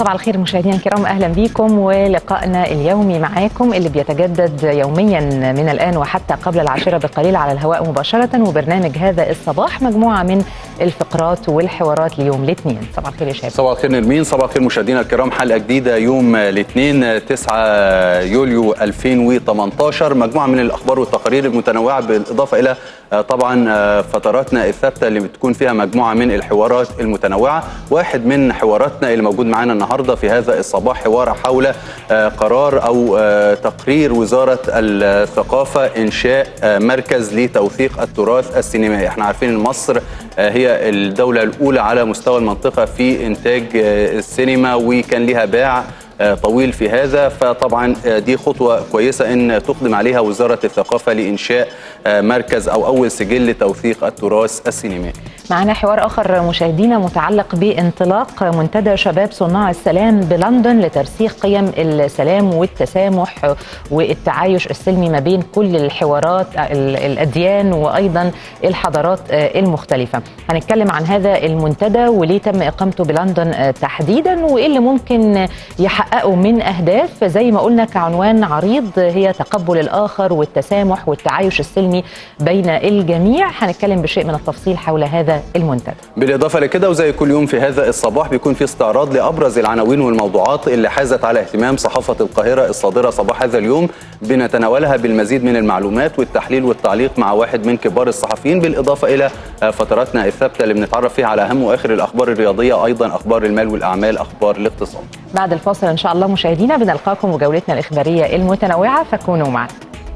صباح الخير مشاهدينا الكرام اهلا بكم ولقائنا اليومي معاكم اللي بيتجدد يوميا من الان وحتى قبل العاشره بقليل على الهواء مباشره وبرنامج هذا الصباح مجموعه من الفقرات والحوارات ليوم الاثنين صباح الخير يا شباب صباح الخير نرمين صباح الخير مشاهدينا الكرام حلقه جديده يوم الاثنين 9 يوليو 2018 مجموعه من الاخبار والتقارير المتنوعه بالاضافه الى طبعا فتراتنا الثابته اللي بتكون فيها مجموعه من الحوارات المتنوعه واحد من حواراتنا اللي موجود معانا النهارده في هذا الصباح حوار حول قرار او تقرير وزاره الثقافه انشاء مركز لتوثيق التراث السينمائي احنا عارفين ان مصر هي الدوله الاولى على مستوى المنطقه في انتاج السينما وكان لها باع طويل في هذا فطبعا دي خطوة كويسة أن تقدم عليها وزارة الثقافة لإنشاء مركز أو أول سجل لتوثيق التراث السينمائي معنا حوار آخر مشاهدينا متعلق بانطلاق منتدى شباب صناع السلام بلندن لترسيخ قيم السلام والتسامح والتعايش السلمي ما بين كل الحوارات الأديان وأيضا الحضارات المختلفة هنتكلم عن هذا المنتدى وليه تم إقامته بلندن تحديدا وإيه اللي ممكن يحققوا من أهداف زي ما قلنا كعنوان عريض هي تقبل الآخر والتسامح والتعايش السلمي بين الجميع هنتكلم بشيء من التفصيل حول هذا المنتدى بالإضافة لكده وزي كل يوم في هذا الصباح بيكون في استعراض لأبرز العناوين والموضوعات اللي حازت على اهتمام صحافة القاهرة الصادرة صباح هذا اليوم بنتناولها بالمزيد من المعلومات والتحليل والتعليق مع واحد من كبار الصحفيين بالإضافة إلى فتراتنا الثابتة اللي بنتعرف فيها على أهم وآخر الأخبار الرياضية أيضا أخبار المال والأعمال أخبار الاقتصاد بعد الفاصل ان شاء الله مشاهدينا بنلقاكم وجولتنا الاخباريه المتنوعه فكونوا معنا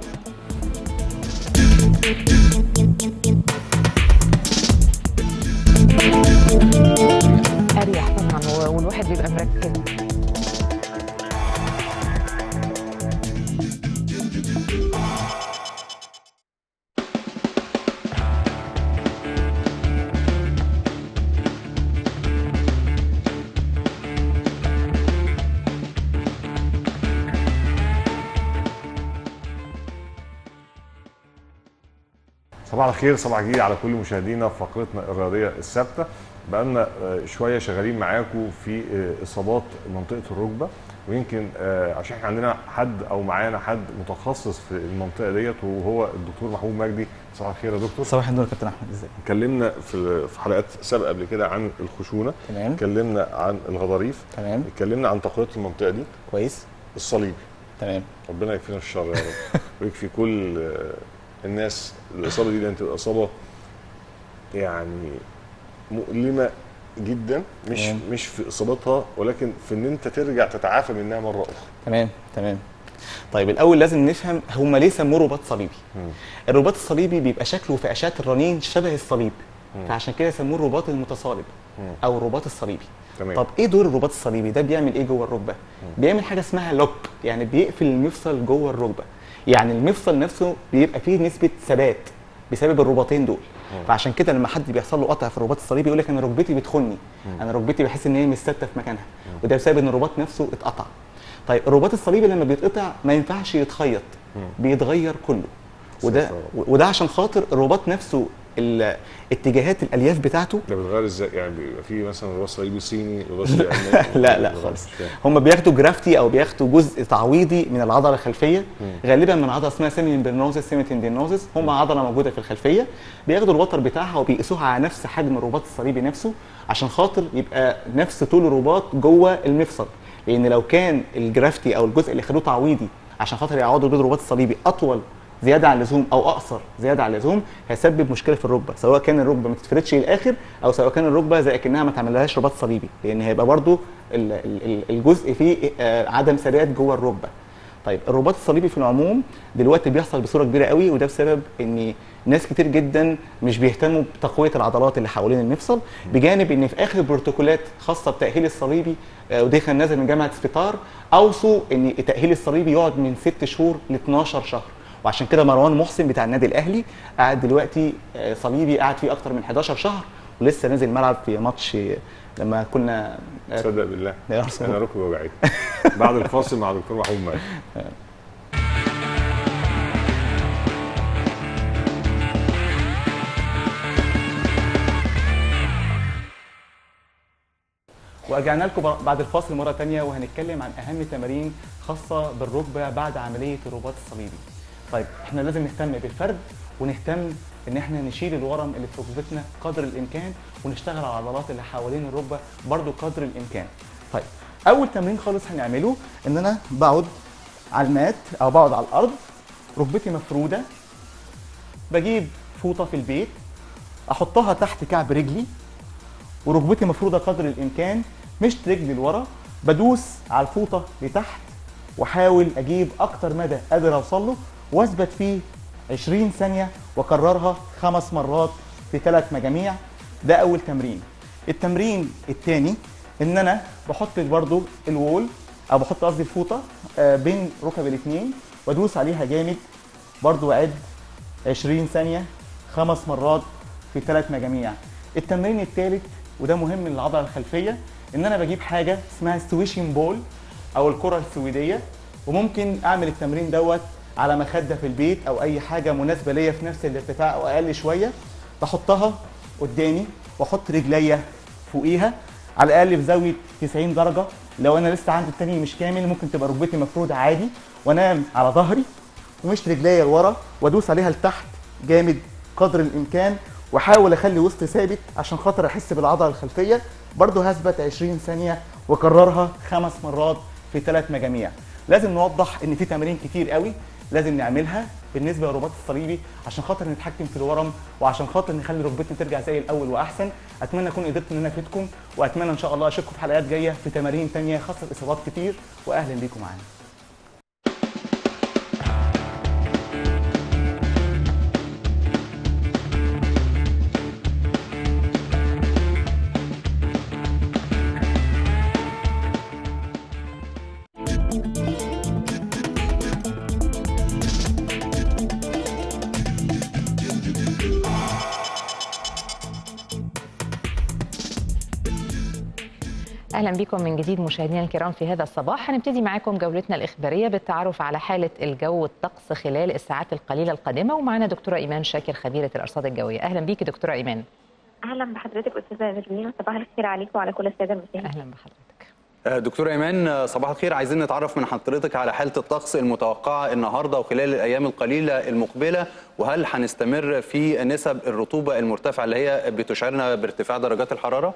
اريح طبعا والواحد بيبقى مركز صباح الخير صباح جديد على كل مشاهدينا في فقرتنا الرياضيه الثابته بقالنا شويه شغالين معاكم في اصابات منطقه الركبه ويمكن عشان احنا عندنا حد او معانا حد متخصص في المنطقه ديت وهو الدكتور محمود مجدي صباح الخير يا دكتور صباح النور يا كابتن احمد ازيك اتكلمنا في في حلقات سابقه قبل كده عن الخشونه تمام اتكلمنا عن الغضاريف تمام اتكلمنا عن تقويه المنطقه دي كويس الصليبي تمام ربنا يكفينا الشر يا رب ويكفي كل الناس الاصابه دي لان تبقى اصابه يعني مؤلمه جدا مش تمام. مش في اصابتها ولكن في ان انت ترجع تتعافى منها مره اخرى تمام تمام طيب الاول لازم نفهم هم ليه سموه رباط صليبي مم. الرباط الصليبي بيبقى شكله في اشعه الرنين شبه الصليب مم. فعشان كده سموه الرباط المتصالب مم. او الرباط الصليبي تمام طب ايه دور الرباط الصليبي ده بيعمل ايه جوه الركبه بيعمل حاجه اسمها لوك يعني بيقفل المفصل جوه الركبه يعني المفصل نفسه بيبقى فيه نسبه ثبات بسبب الرباطين دول فعشان كده لما حد بيحصل له قطع في الرباط الصليبي يقول لك انا ركبتي بتخني انا ركبتي بحس ان هي مش ثابته في مكانها وده بسبب ان الرباط نفسه اتقطع طيب الرباط الصليبي لما بيتقطع ما ينفعش يتخيط بيتغير كله وده ساتر يا وده عشان خاطر الرباط نفسه ال- اتجاهات الالياف بتاعته ده بيتغير ازاي يعني بيبقى في مثلا رباط صليبي صيني رباط صليبي ألماني؟ لا لا مش خالص فاهم. هم بياخدوا جرافتي او بياخدوا جزء تعويضي من العضله الخلفيه غالبا من عضله اسمها سيميتندينوزس سيميتندينوزس هم عضله موجوده في الخلفيه بياخدوا الوتر بتاعها وبيقيسوها على نفس حجم الرباط الصليبي نفسه عشان خاطر يبقى نفس طول الرباط جوه المفصل لان لو كان الجرافتي او الجزء اللي خدوه تعويضي عشان خاطر يعوضوا بيه الرباط الصليبي اطول زياده عن اللزوم او اقصر زياده عن اللزوم هيسبب مشكله في الركبه سواء كان الركبه ما تتفردش للاخر او سواء كان الركبه زي اكنها ما تعملهاش رباط صليبي لان هيبقى برضو ال- ال- ال- الجزء فيه آه، عدم ثبات جوه الركبه طيب الرباط الصليبي في العموم دلوقتي بيحصل بصوره كبيره قوي وده بسبب ان ناس كتير جدا مش بيهتموا بتقويه العضلات اللي حوالين المفصل بجانب ان في اخر بروتوكولات خاصه بتاهيل الصليبي آه، ودي كان نازل من جامعه سبيطار اوصوا ان التاهيل الصليبي يقعد من 6 شهور ل 12 شهر وعشان كده مروان محسن بتاع النادي الاهلي قاعد دلوقتي آه، صليبي قاعد فيه اكتر من 11 شهر ولسه نازل الملعب في ماتش آه، لما كنا آه، تصدق بالله يا أرسنال. انا ركبي وجعتني بعد الفاصل مع دكتور محمود مجدي ورجعنا لكم بر- بعد الفاصل مره تانية وهنتكلم عن اهم تمارين خاصه بالركبه بعد عمليه الرباط الصليبي طيب احنا لازم نهتم بالفرد ونهتم ان احنا نشيل الورم اللي في ركبتنا قدر الامكان ونشتغل على العضلات اللي حوالين الركبه برضو قدر الامكان طيب اول تمرين خالص هنعمله ان انا بقعد على المات او بقعد على الارض ركبتي مفروده بجيب فوطه في البيت احطها تحت كعب رجلي وركبتي مفروده قدر الامكان مشط رجلي لورا بدوس على الفوطه لتحت واحاول اجيب اكتر مدى قادر اوصل له واثبت فيه 20 ثانيه واكررها خمس مرات في ثلاث مجاميع ده اول تمرين التمرين الثاني ان انا بحط برضو الوول او بحط قصدي الفوطه آه، بين ركب الاثنين وادوس عليها جامد برضو اعد 20 ثانيه خمس مرات في ثلاث مجاميع التمرين الثالث وده مهم للعضله الخلفيه ان انا بجيب حاجه اسمها ستويشن بول او الكره السويديه وممكن اعمل التمرين دوت على مخده في البيت او اي حاجه مناسبه ليا في نفس الارتفاع او اقل شويه بحطها قدامي واحط رجليا فوقيها على الاقل بزاويه 90 درجه لو انا لسه عندي التاني مش كامل ممكن تبقى ركبتي مفروده عادي وانام على ظهري ومش رجليا لورا وادوس عليها لتحت جامد قدر الامكان واحاول اخلي وسط ثابت عشان خاطر احس بالعضله الخلفيه برضه هثبت 20 ثانيه واكررها خمس مرات في ثلاث مجاميع لازم نوضح ان في تمارين كتير قوي لازم نعملها بالنسبه للرباط الصليبي عشان خاطر نتحكم في الورم وعشان خاطر نخلي ركبتنا ترجع زي الاول واحسن اتمنى اكون قدرت ان انا افيدكم واتمنى ان شاء الله اشوفكم في حلقات جايه في تمارين تانية خاصه باصابات كتير واهلا بيكم معانا اهلا بكم من جديد مشاهدينا الكرام في هذا الصباح هنبتدي معاكم جولتنا الاخباريه بالتعرف على حاله الجو والطقس خلال الساعات القليله القادمه ومعنا دكتوره ايمان شاكر خبيره الارصاد الجويه اهلا بيكي دكتوره ايمان اهلا بحضرتك استاذه نرمين صباح الخير عليكم وعلى كل الساده المشاهدين اهلا بحضرتك آه، دكتورة إيمان آه، صباح الخير عايزين نتعرف من حضرتك على حالة الطقس المتوقعة النهاردة وخلال الأيام القليلة المقبلة وهل هنستمر في نسب الرطوبة المرتفعة اللي هي بتشعرنا بارتفاع درجات الحرارة؟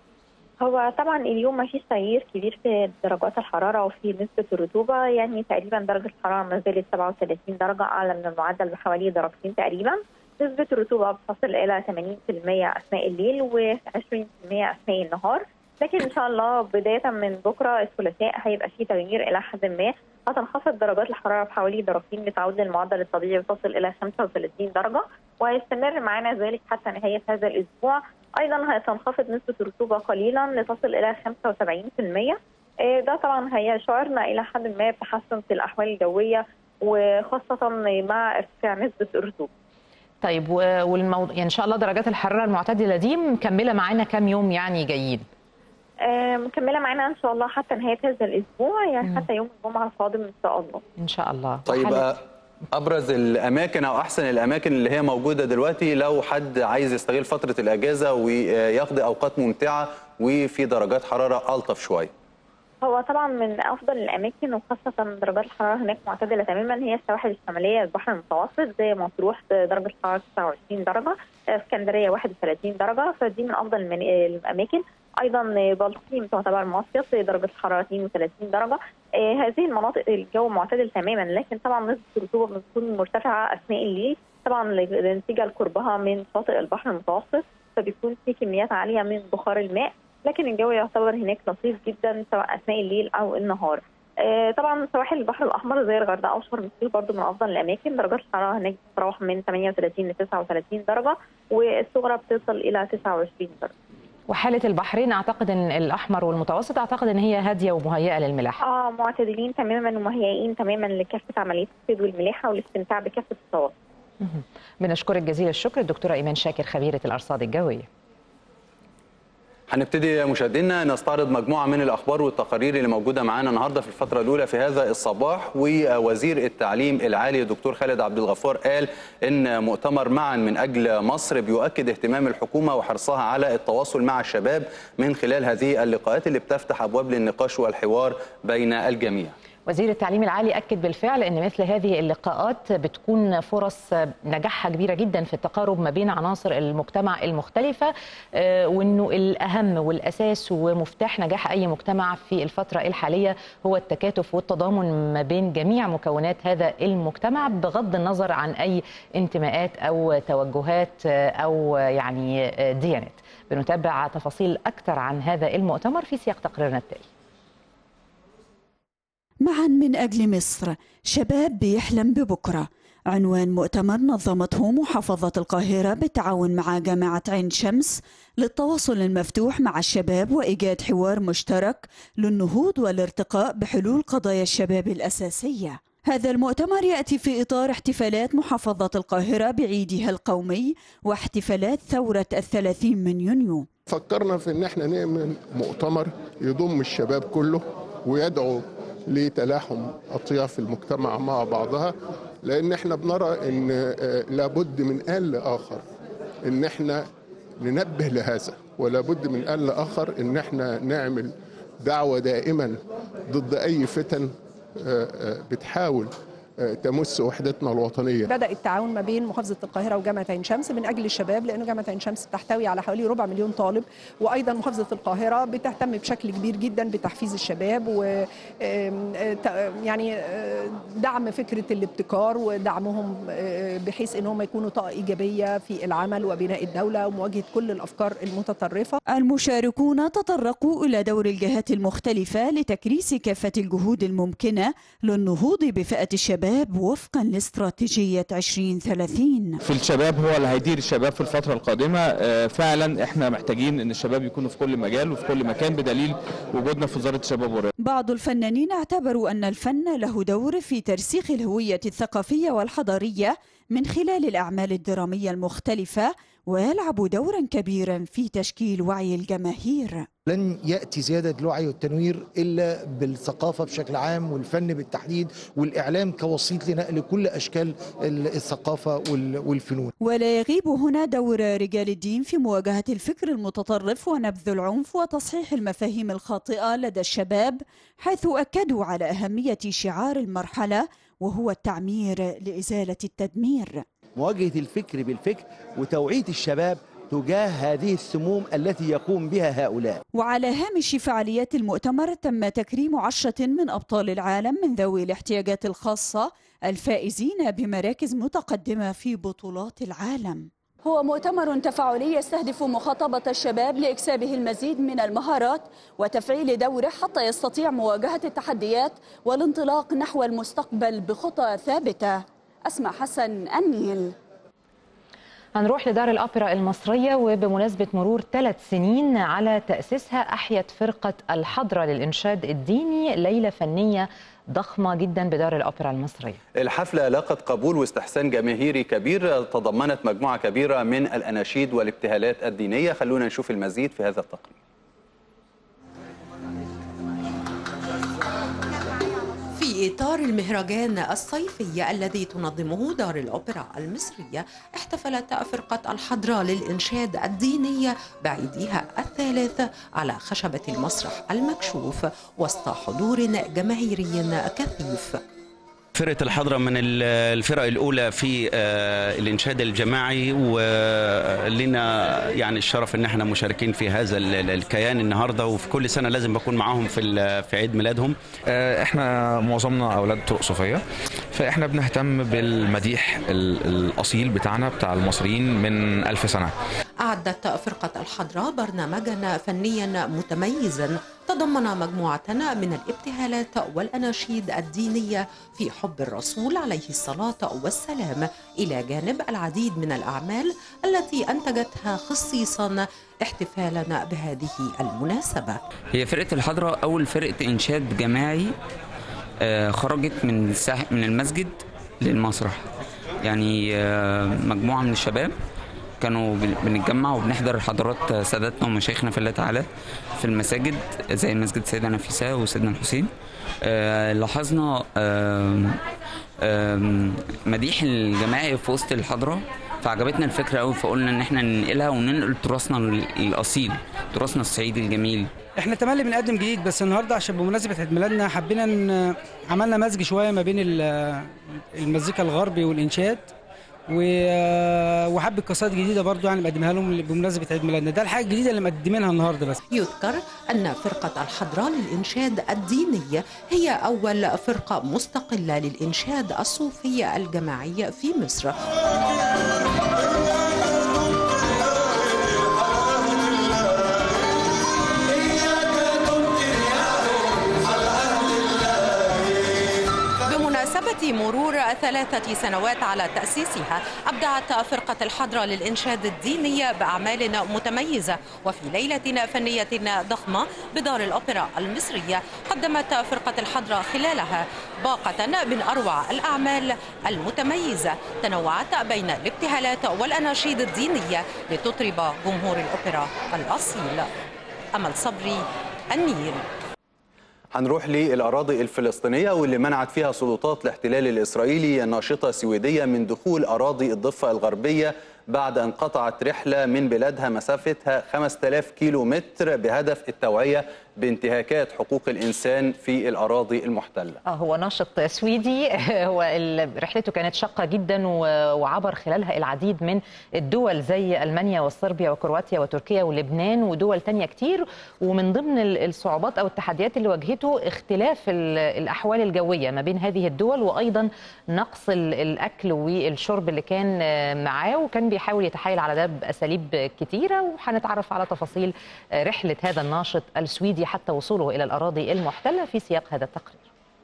هو طبعا اليوم ما فيش تغيير كبير في درجات الحراره وفي نسبه الرطوبه يعني تقريبا درجه الحراره ما زالت 37 درجه اعلى من المعدل بحوالي درجتين تقريبا نسبه الرطوبه بتصل الى 80% اثناء الليل و20% اثناء النهار لكن ان شاء الله بدايه من بكره الثلاثاء هيبقى في تغيير الى حد ما هتنخفض درجات الحراره بحوالي درجتين لتعود للمعدل الطبيعي وتصل الى 35 درجه وهيستمر معانا ذلك حتى نهايه هذا الاسبوع ايضا هتنخفض نسبه الرطوبه قليلا لتصل الى 75% آه، ده طبعا هيشعرنا الى حد ما بتحسن في الاحوال الجويه وخاصه مع ارتفاع نسبه الرطوبه طيب و- والموضوع يعني ان شاء الله درجات الحراره المعتدله دي مكمله معانا كام يوم يعني جايين آه، مكمله معانا ان شاء الله حتى نهايه هذا الاسبوع يعني حتى يوم الجمعه القادم ان شاء الله ان شاء الله طيب وحالة- آه، أبرز الأماكن أو أحسن الأماكن اللي هي موجودة دلوقتي لو حد عايز يستغل فترة الأجازة ويقضي أوقات ممتعة وفي درجات حرارة ألطف شوية هو طبعا من افضل الاماكن وخاصه درجات الحراره هناك معتدله تماما هي السواحل الشماليه البحر المتوسط زي مطروح درجه الحراره 29 درجه آه، اسكندريه 31 درجه فدي من افضل المن- الاماكن ايضا بلطيم تعتبر مصيف درجه الحراره 32 درجه آه، هذه المناطق الجو معتدل تماما لكن طبعا نسبه الرطوبه بتكون مرتفعه اثناء الليل طبعا نتيجه لقربها من شاطئ البحر المتوسط فبيكون في كميات عاليه من بخار الماء لكن الجو يعتبر هناك لطيف جدا سواء اثناء الليل او النهار. آه، طبعا سواحل البحر الاحمر زي الغردقه وشرم الشيخ برضو من افضل الاماكن درجات الحراره هناك بتتراوح من 38 ل 39 درجه والصغرى بتصل الى 29 درجه. وحاله البحرين اعتقد ان الاحمر والمتوسط اعتقد ان هي هاديه ومهيئه للملاحه اه معتدلين تماما ومهيئين تماما لكافه عمليات الصيد والملاحه والاستمتاع بكافه الصوت. بنشكرك جزيل الشكر الدكتوره ايمان شاكر خبيره الارصاد الجويه هنبتدي مشاهدينا نستعرض مجموعة من الأخبار والتقارير اللي موجودة معانا النهاردة في الفترة الأولى في هذا الصباح ووزير التعليم العالي الدكتور خالد عبد الغفار قال إن مؤتمر معا من أجل مصر بيؤكد اهتمام الحكومة وحرصها على التواصل مع الشباب من خلال هذه اللقاءات اللي بتفتح أبواب للنقاش والحوار بين الجميع وزير التعليم العالي اكد بالفعل ان مثل هذه اللقاءات بتكون فرص نجاحها كبيره جدا في التقارب ما بين عناصر المجتمع المختلفه وانه الاهم والاساس ومفتاح نجاح اي مجتمع في الفتره الحاليه هو التكاتف والتضامن ما بين جميع مكونات هذا المجتمع بغض النظر عن اي انتماءات او توجهات او يعني ديانات. بنتابع تفاصيل اكثر عن هذا المؤتمر في سياق تقريرنا التالي. معا من أجل مصر شباب بيحلم ببكرة عنوان مؤتمر نظمته محافظة القاهرة بالتعاون مع جامعة عين شمس للتواصل المفتوح مع الشباب وإيجاد حوار مشترك للنهوض والارتقاء بحلول قضايا الشباب الأساسية هذا المؤتمر يأتي في إطار احتفالات محافظة القاهرة بعيدها القومي واحتفالات ثورة الثلاثين من يونيو فكرنا في ان احنا نعمل مؤتمر يضم الشباب كله ويدعو لتلاحم اطياف المجتمع مع بعضها لان احنا بنرى ان لابد من آن لاخر ان احنا ننبه لهذا ولابد من آن لاخر ان احنا نعمل دعوه دائما ضد اي فتن بتحاول تمس وحدتنا الوطنيه. بدا التعاون ما بين محافظه القاهره وجامعه عين شمس من اجل الشباب لانه جامعه عين شمس بتحتوي على حوالي ربع مليون طالب وايضا محافظه القاهره بتهتم بشكل كبير جدا بتحفيز الشباب و يعني دعم فكره الابتكار ودعمهم بحيث ان هم يكونوا طاقه ايجابيه في العمل وبناء الدوله ومواجهه كل الافكار المتطرفه. المشاركون تطرقوا الى دور الجهات المختلفه لتكريس كافه الجهود الممكنه للنهوض بفئه الشباب الشباب وفقا لاستراتيجية 2030 في الشباب هو اللي هيدير الشباب في الفترة القادمة فعلا احنا محتاجين ان الشباب يكونوا في كل مجال وفي كل مكان بدليل وجودنا في وزارة الشباب والرياضة بعض الفنانين اعتبروا أن الفن له دور في ترسيخ الهوية الثقافية والحضارية من خلال الأعمال الدرامية المختلفة ويلعب دورا كبيرا في تشكيل وعي الجماهير لن ياتي زياده الوعي والتنوير الا بالثقافه بشكل عام والفن بالتحديد والاعلام كوسيط لنقل كل اشكال الثقافه والفنون. ولا يغيب هنا دور رجال الدين في مواجهه الفكر المتطرف ونبذ العنف وتصحيح المفاهيم الخاطئه لدى الشباب حيث اكدوا على اهميه شعار المرحله وهو التعمير لازاله التدمير. مواجهه الفكر بالفكر وتوعيه الشباب تجاه هذه السموم التي يقوم بها هؤلاء وعلى هامش فعاليات المؤتمر تم تكريم عشرة من أبطال العالم من ذوي الاحتياجات الخاصة الفائزين بمراكز متقدمة في بطولات العالم هو مؤتمر تفاعلي يستهدف مخاطبة الشباب لإكسابه المزيد من المهارات وتفعيل دوره حتى يستطيع مواجهة التحديات والانطلاق نحو المستقبل بخطى ثابتة أسمع حسن النيل هنروح لدار الأوبرا المصرية وبمناسبة مرور ثلاث سنين على تأسيسها أحيت فرقة الحضرة للإنشاد الديني ليلة فنية ضخمة جدا بدار الأوبرا المصرية الحفلة لاقت قبول واستحسان جماهيري كبير تضمنت مجموعة كبيرة من الأناشيد والابتهالات الدينية خلونا نشوف المزيد في هذا التقرير في إطار المهرجان الصيفي الذي تنظمه دار الأوبرا المصرية احتفلت فرقة الحضرة للإنشاد الديني بعيدها الثالث على خشبة المسرح المكشوف وسط حضور جماهيري كثيف فرقة الحضرة من الفرق الأولى في الإنشاد الجماعي ولنا يعني الشرف إن احنا مشاركين في هذا الكيان النهارده وفي كل سنة لازم بكون معاهم في في عيد ميلادهم. احنا معظمنا أولاد طرق صوفية فاحنا بنهتم بالمديح الأصيل بتاعنا بتاع المصريين من ألف سنة. أعدت فرقة الحضرة برنامجا فنيا متميزا تضمن مجموعة من الابتهالات والأناشيد الدينية في حب الرسول عليه الصلاة والسلام إلى جانب العديد من الأعمال التي أنتجتها خصيصا احتفالا بهذه المناسبة هي فرقة الحضرة أول فرقة إنشاد جماعي خرجت من من المسجد للمسرح يعني مجموعة من الشباب كانوا بن- بنتجمع وبنحضر حضارات ساداتنا ومشايخنا في الله تعالى في المساجد زي مسجد سيدنا نفيسة وسيدنا الحسين آه، لاحظنا آم، آم، مديح الجماعي في وسط الحضرة فعجبتنا الفكرة قوي فقلنا ان احنا ننقلها وننقل تراثنا ال- الاصيل تراثنا الصعيدي الجميل احنا تملي بنقدم جديد بس النهارده عشان بمناسبه عيد ميلادنا حبينا ان عملنا مزج شويه ما بين ال- المزيكا الغربي والانشاد و- وحبة قصائد جديده برضو يعني مقدمها لهم بمناسبه عيد ميلادنا ده الحاجه الجديده اللي مقدمينها النهارده بس يذكر أن فرقة الحضراء للإنشاد الديني هي أول فرقة مستقلة للإنشاد الصوفي الجماعي في مصر بمناسبة مرور ثلاثة سنوات على تأسيسها أبدعت فرقة الحضرة للإنشاد الديني بأعمال متميزة وفي ليلة فنية ضخمة بدار الأوبرا المصرية قدمت فرقة الحضرة خلالها باقة من أروع الأعمال المتميزة تنوعت بين الابتهالات والأناشيد الدينية لتطرب جمهور الأوبرا الأصيل أمل صبري النيل هنروح للأراضي الفلسطينية واللي منعت فيها سلطات الاحتلال الإسرائيلي ناشطة سويدية من دخول أراضي الضفة الغربية بعد أن قطعت رحلة من بلادها مسافتها 5000 كيلو متر بهدف التوعية بانتهاكات حقوق الإنسان في الأراضي المحتلة اه هو ناشط سويدي هو ال- رحلته كانت شاقه جدا و- وعبر خلالها العديد من الدول زي المانيا وصربيا وكرواتيا وتركيا ولبنان ودول تانية كتير ومن ضمن ال- الصعوبات او التحديات اللي واجهته اختلاف ال- الاحوال الجويه ما بين هذه الدول وايضا نقص ال- الاكل والشرب اللي كان آه، معاه وكان بيحاول يتحايل على ده باساليب كتيره وهنتعرف على تفاصيل آه، رحله هذا الناشط السويدي حتى وصوله الى الاراضي المحتله في سياق هذا التقرير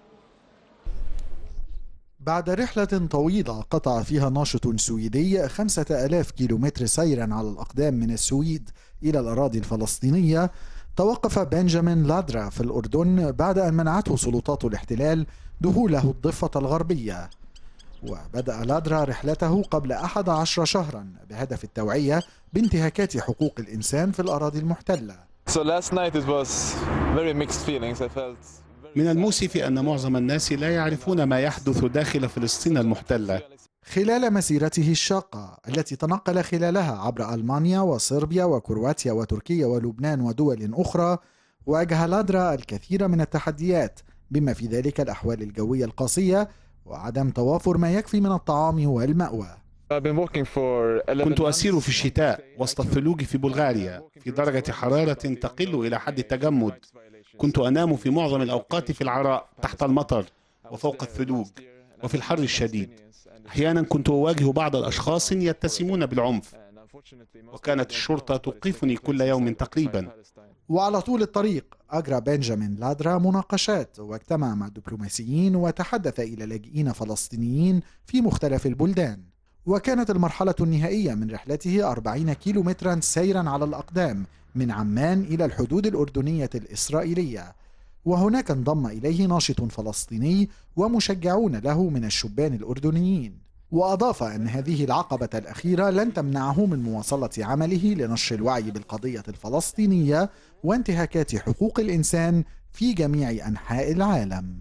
بعد رحلة طويلة قطع فيها ناشط سويدي خمسة ألاف كيلومتر سيرا على الأقدام من السويد إلى الأراضي الفلسطينية توقف بنجامين لادرا في الأردن بعد أن منعته سلطات الاحتلال دخوله الضفة الغربية وبدأ لادرا رحلته قبل أحد عشر شهرا بهدف التوعية بانتهاكات حقوق الإنسان في الأراضي المحتلة So last night it was very mixed feelings. I felt من المؤسف أن معظم الناس لا يعرفون ما يحدث داخل فلسطين المحتلة خلال مسيرته الشاقة التي تنقل خلالها عبر ألمانيا وصربيا وكرواتيا وتركيا ولبنان ودول أخرى واجه لادرا الكثير من التحديات بما في ذلك الأحوال الجوية القاسية وعدم توافر ما يكفي من الطعام والمأوى I've been working for 11 كنت أسير في الشتاء وسط الثلوج في بلغاريا في درجة حرارة تقل إلى حد التجمد كنت أنام في معظم الأوقات في العراء تحت المطر وفوق الثلوج وفي الحر الشديد أحيانا كنت أواجه بعض الأشخاص يتسمون بالعنف وكانت الشرطة توقفني كل يوم تقريبا وعلى طول الطريق أجرى بنجامين لادرا مناقشات واجتمع مع دبلوماسيين وتحدث إلى لاجئين فلسطينيين في مختلف البلدان وكانت المرحلة النهائية من رحلته 40 كيلو مترا سيرا على الأقدام من عمان إلى الحدود الأردنية الإسرائيلية وهناك انضم إليه ناشط فلسطيني ومشجعون له من الشبان الأردنيين وأضاف أن هذه العقبة الأخيرة لن تمنعه من مواصلة عمله لنشر الوعي بالقضية الفلسطينية وانتهاكات حقوق الإنسان في جميع أنحاء العالم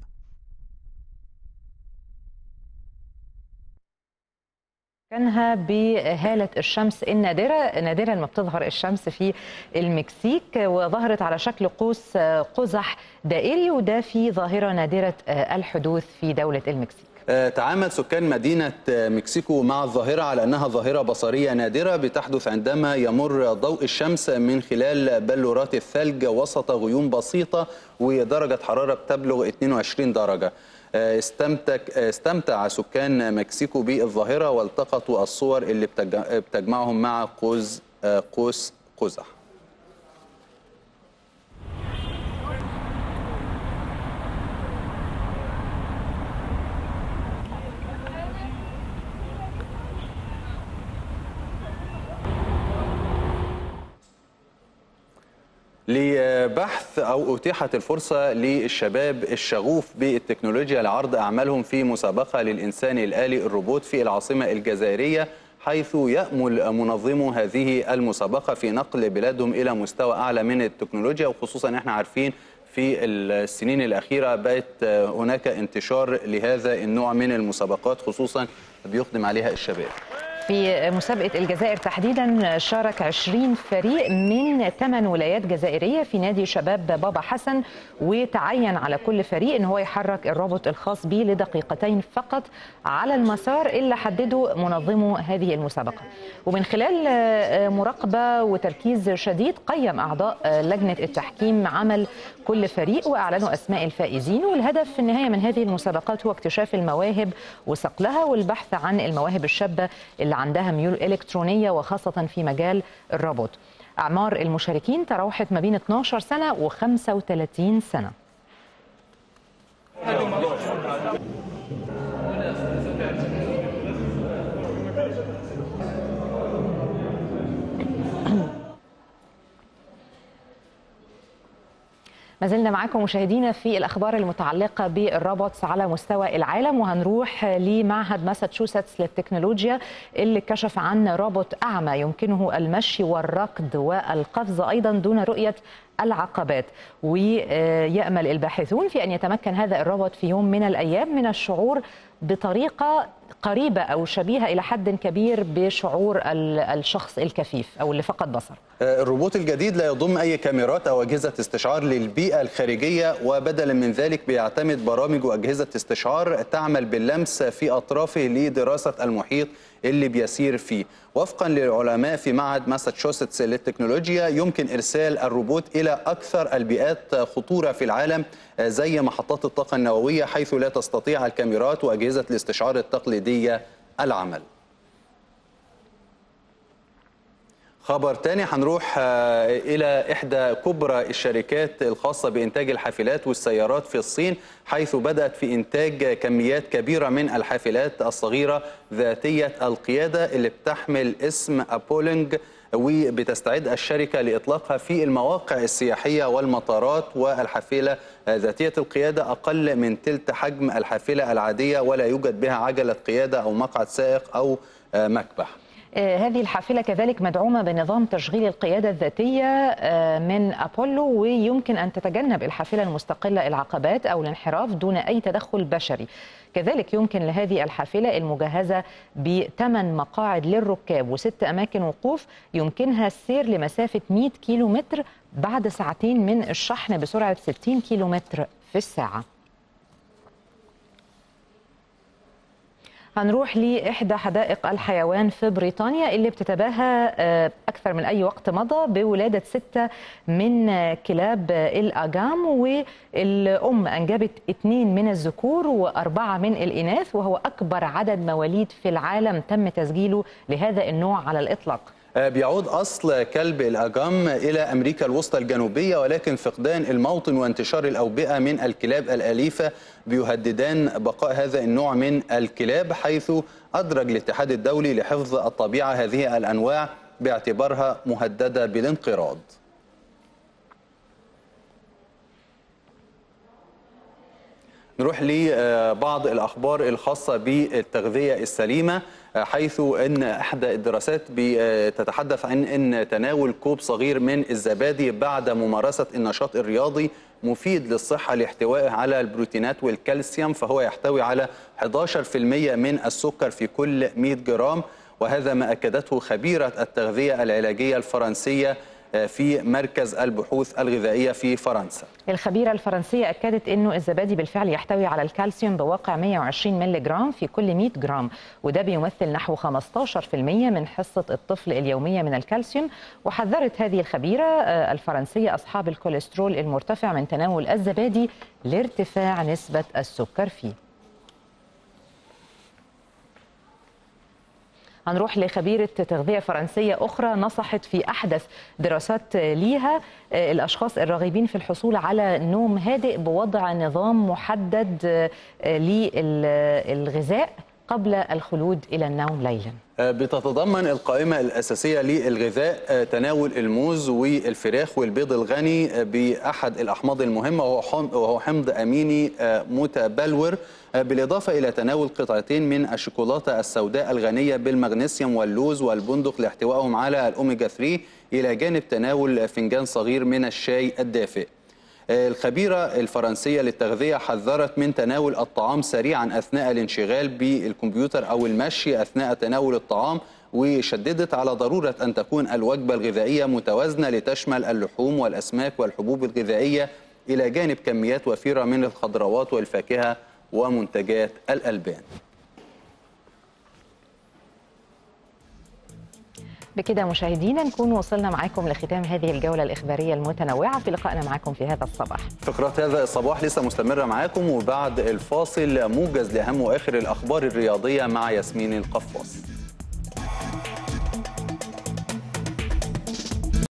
كانها بهالة الشمس النادرة نادرا ما بتظهر الشمس في المكسيك وظهرت على شكل قوس قزح دائري وده في ظاهرة نادرة الحدوث في دولة المكسيك آه، تعامل سكان مدينة آه، مكسيكو مع الظاهرة على أنها ظاهرة بصرية نادرة بتحدث عندما يمر ضوء الشمس من خلال بلورات الثلج وسط غيوم بسيطة ودرجة حرارة بتبلغ 22 درجة آه، استمتك آه، استمتع سكان مكسيكو بالظاهرة والتقطوا الصور اللي بتج- بتجمعهم مع قوس آه، قوس قزح لبحث او اتيحت الفرصه للشباب الشغوف بالتكنولوجيا لعرض اعمالهم في مسابقه للانسان الالي الروبوت في العاصمه الجزائريه حيث يأمل منظمو هذه المسابقة في نقل بلادهم إلى مستوى أعلى من التكنولوجيا وخصوصا احنا عارفين في السنين الأخيرة بقت هناك انتشار لهذا النوع من المسابقات خصوصا بيقدم عليها الشباب في مسابقة الجزائر تحديدا شارك 20 فريق من 8 ولايات جزائرية في نادي شباب بابا حسن وتعين على كل فريق ان هو يحرك الرابط الخاص به لدقيقتين فقط على المسار اللي حدده منظمو هذه المسابقة ومن خلال مراقبة وتركيز شديد قيم أعضاء لجنة التحكيم عمل كل فريق وأعلنوا أسماء الفائزين والهدف في النهاية من هذه المسابقات هو اكتشاف المواهب وصقلها والبحث عن المواهب الشابة اللي عندها ميول إلكترونية وخاصة في مجال الرابط أعمار المشاركين تراوحت ما بين 12 سنة و 35 سنة ما زلنا معاكم مشاهدينا في الاخبار المتعلقه بالروبوتس على مستوى العالم وهنروح لمعهد ماساتشوستس للتكنولوجيا اللي كشف عن روبوت اعمى يمكنه المشي والركض والقفز ايضا دون رؤيه العقبات ويامل الباحثون في ان يتمكن هذا الروبوت في يوم من الايام من الشعور بطريقه قريبه او شبيهه الى حد كبير بشعور الشخص الكفيف او اللي فقد بصر. الروبوت الجديد لا يضم اي كاميرات او اجهزه استشعار للبيئه الخارجيه وبدلا من ذلك بيعتمد برامج واجهزه استشعار تعمل باللمس في اطرافه لدراسه المحيط اللي بيسير فيه وفقا للعلماء في معهد ماساتشوستس للتكنولوجيا يمكن ارسال الروبوت الى اكثر البيئات خطوره في العالم زي محطات الطاقه النوويه حيث لا تستطيع الكاميرات واجهزه الاستشعار التقليديه العمل خبر تاني هنروح إلى إحدى كبرى الشركات الخاصة بإنتاج الحافلات والسيارات في الصين حيث بدأت في إنتاج كميات كبيرة من الحافلات الصغيرة ذاتية القيادة اللي بتحمل اسم أبولينج وبتستعد الشركة لإطلاقها في المواقع السياحية والمطارات والحافلة ذاتية القيادة أقل من تلت حجم الحافلة العادية ولا يوجد بها عجلة قيادة أو مقعد سائق أو مكبح هذه الحافلة كذلك مدعومة بنظام تشغيل القيادة الذاتية من أبولو ويمكن أن تتجنب الحافلة المستقلة العقبات أو الانحراف دون أي تدخل بشري كذلك يمكن لهذه الحافلة المجهزة بثمان مقاعد للركاب وست أماكن وقوف يمكنها السير لمسافة 100 كيلو متر بعد ساعتين من الشحن بسرعة 60 كيلو متر في الساعة هنروح لإحدى حدائق الحيوان في بريطانيا اللي بتتباهى أكثر من أي وقت مضى بولادة ستة من كلاب الأجام والأم أنجبت اثنين من الذكور وأربعة من الإناث وهو أكبر عدد مواليد في العالم تم تسجيله لهذا النوع على الإطلاق بيعود أصل كلب الأجام إلى أمريكا الوسطى الجنوبية ولكن فقدان الموطن وانتشار الأوبئة من الكلاب الأليفة بيهددان بقاء هذا النوع من الكلاب حيث أدرج الاتحاد الدولي لحفظ الطبيعة هذه الأنواع باعتبارها مهددة بالانقراض نروح لبعض الأخبار الخاصة بالتغذية السليمة حيث ان احدى الدراسات بتتحدث عن ان تناول كوب صغير من الزبادي بعد ممارسه النشاط الرياضي مفيد للصحه لاحتوائه على البروتينات والكالسيوم فهو يحتوي على 11% من السكر في كل 100 جرام وهذا ما اكدته خبيره التغذيه العلاجيه الفرنسيه في مركز البحوث الغذائيه في فرنسا. الخبيره الفرنسيه اكدت انه الزبادي بالفعل يحتوي على الكالسيوم بواقع 120 ملغ جرام في كل 100 جرام وده بيمثل نحو 15% من حصه الطفل اليوميه من الكالسيوم وحذرت هذه الخبيره الفرنسيه اصحاب الكوليسترول المرتفع من تناول الزبادي لارتفاع نسبه السكر فيه. هنروح لخبيرة تغذية فرنسية أخرى نصحت في أحدث دراسات ليها الأشخاص الراغبين في الحصول على نوم هادئ بوضع نظام محدد للغذاء قبل الخلود إلى النوم ليلا بتتضمن القائمة الأساسية للغذاء تناول الموز والفراخ والبيض الغني بأحد الأحماض المهمة وهو حمض أميني متبلور بالإضافة إلى تناول قطعتين من الشوكولاتة السوداء الغنية بالمغنيسيوم واللوز والبندق لاحتوائهم على الأوميجا 3 إلى جانب تناول فنجان صغير من الشاي الدافئ الخبيرة الفرنسية للتغذية حذرت من تناول الطعام سريعا أثناء الانشغال بالكمبيوتر أو المشي أثناء تناول الطعام وشددت على ضرورة أن تكون الوجبة الغذائية متوازنة لتشمل اللحوم والأسماك والحبوب الغذائية إلى جانب كميات وفيرة من الخضروات والفاكهة ومنتجات الألبان بكده مشاهدينا نكون وصلنا معاكم لختام هذه الجولة الإخبارية المتنوعة في لقائنا معكم في هذا الصباح فقرات هذا الصباح لسه مستمرة معاكم وبعد الفاصل موجز لأهم وآخر الأخبار الرياضية مع ياسمين القفاص